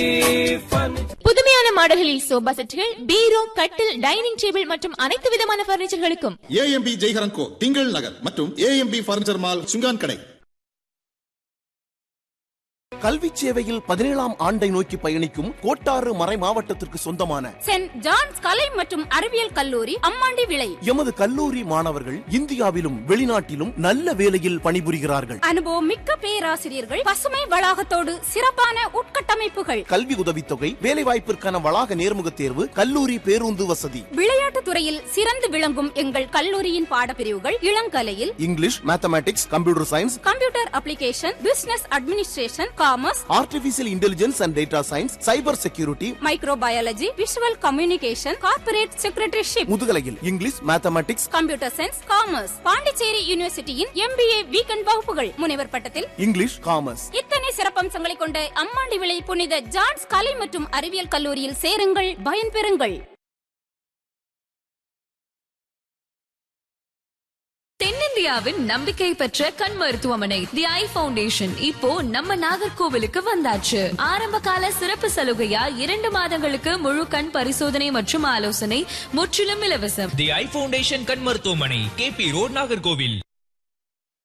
புதுமையான மாடல்களில் சோபா செட்டுகள் பீரோ கட்டில் dining table மற்றும் அனைத்து விதமான பர்னிச்சர்களுக்கும் ஏஎம்பி ஜெய்ஹரன் கோ திங்கள் நகர் மற்றும் ஏஎம்பி பர்னிச்சர் மால் சுங்கான் கடை கல்வி சேவையில் பதினேழாம் ஆண்டை நோக்கி பயணிக்கும் கோட்டாறு மறை மாவட்டத்திற்கு சொந்தமான சென்ட் ஜான்ஸ் கலை மற்றும் அறிவியல் கல்லூரி அம்மாண்டி விளை எமது கல்லூரி மாணவர்கள் இந்தியாவிலும் வெளிநாட்டிலும் நல்ல வேலையில் பணிபுரிகிறார்கள் அனுபவம் மிக்க பேராசிரியர்கள் பசுமை வளாகத்தோடு சிறப்பான உட்கட்டமைப்புகள் கல்வி உதவித்தொகை வேலைவாய்ப்பிற்கான வளாக நேர்முக தேர்வு கல்லூரி பேருந்து வசதி விளையாட்டுத் துறையில் சிறந்து விளங்கும் எங்கள் கல்லூரியின் பாடப்பிரிவுகள் இளங்கலையில் English mathematics computer science computer application business administration commerce artificial intelligence and data science cyber security microbiology visual communication corporate secretaryship முதுகலையில் English mathematics computer science commerce Pondicherry யூனிவர்சிட்டியின் எம்பிஏ வீக்கெண்ட் வகுப்புகள் முனைவர் பட்டத்தில் இங்கிலீஷ் காமர்ஸ் இத்தனை சிறப்பம்சங்களை கொண்ட அம்மாண்டி விளை புனித ஜான்ஸ் கலை மற்றும் அறிவியல் கல்லூரியில் சேருங்கள் பயன்பெறுங்கள் தென்னிந்தியாவின் நம்பிக்கை பெற்ற கண் மருத்துவமனை தி ஐ ஃபவுண்டேஷன் இப்போ நம்ம நாகர்கோவிலுக்கு வந்தாச்சு ஆரம்ப கால சிறப்பு சலுகையா இரண்டு மாதங்களுக்கு முழு கண் பரிசோதனை மற்றும் ஆலோசனை முற்றிலும் இலவசம் தி ஐ ஃபவுண்டேஷன் கண் மருத்துவமனை கேபி ரோட் நாகர்கோவில்